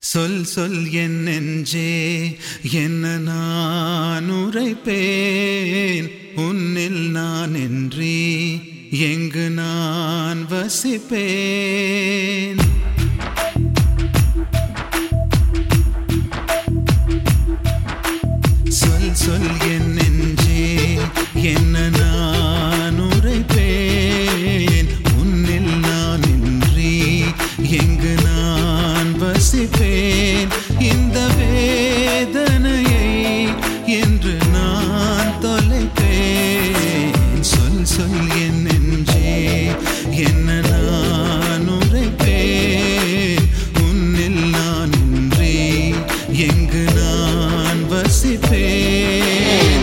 சொல் சொல் என் நெஞ்சே என்ன நான் உரைப்பேன் உன்னில் நான் என்றி எங்கு நான் வசிப்பேன் சொல் சொல் என் நெஞ்சே என்ன நான் உரைப்பேன் உன்னில் நான் இன்றி எங்கு நான் வசிப்பேன் இந்த வேதனையை என்று நான் தொலைப்பேன் சொல் சொல் என் நெஞ்சே என்ன நான் உரைப்பேன் உன்னில் நான் இன்றி எங்கு நான் வசிப்பேன்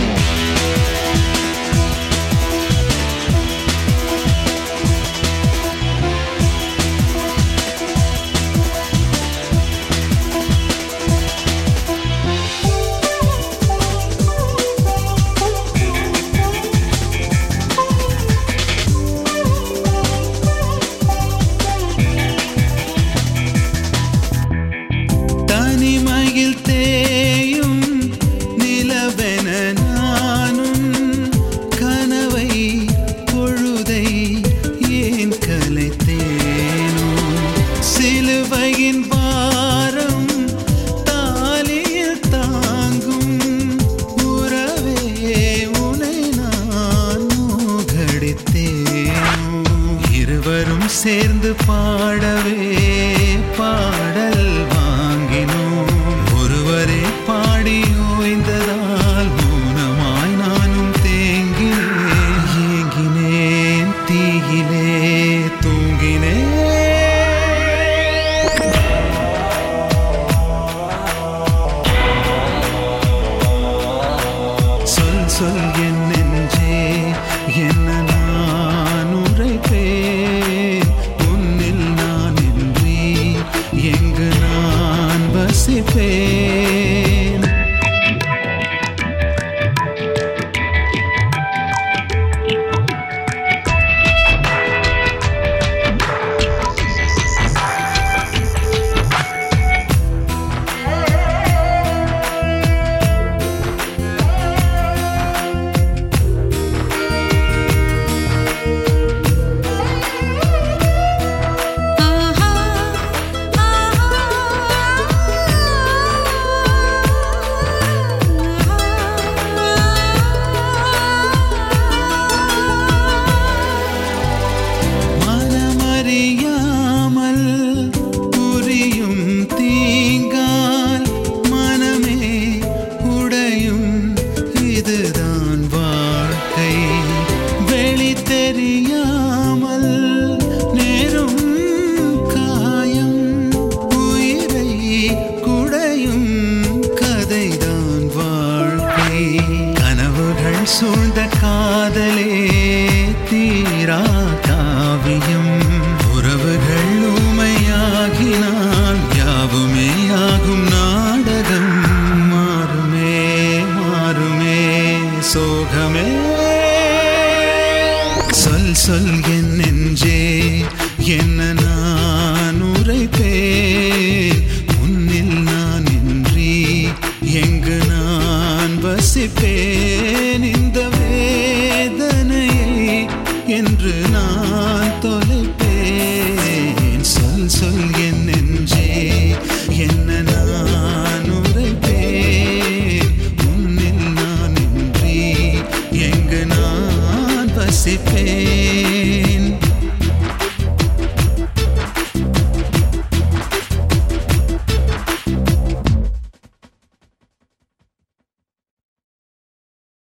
தனிமையில் தேயும் நிலவென நானும் கனவை பொழுதை ஏன் கலைத்தேனோ சிலுவையின் பாரம் தாலியில் தாங்கும் உறவே உனை நான் மூகடித்தேனோ இருவரும் சேர்ந்து பாடவே பாடல் வாங்கினோம் ஒருவரே பாடி ஓய்ந்ததால் மௌனமாய் நானும் தேங்கினேன் ஏங்கினேன் தீயிலே தூங்கினேன் சொல் சொல் என் நெஞ்சே என்ன நான் உரைப்பேன் உன்னில் நான் இன்றி எங்கு நான் வசிப்பேன்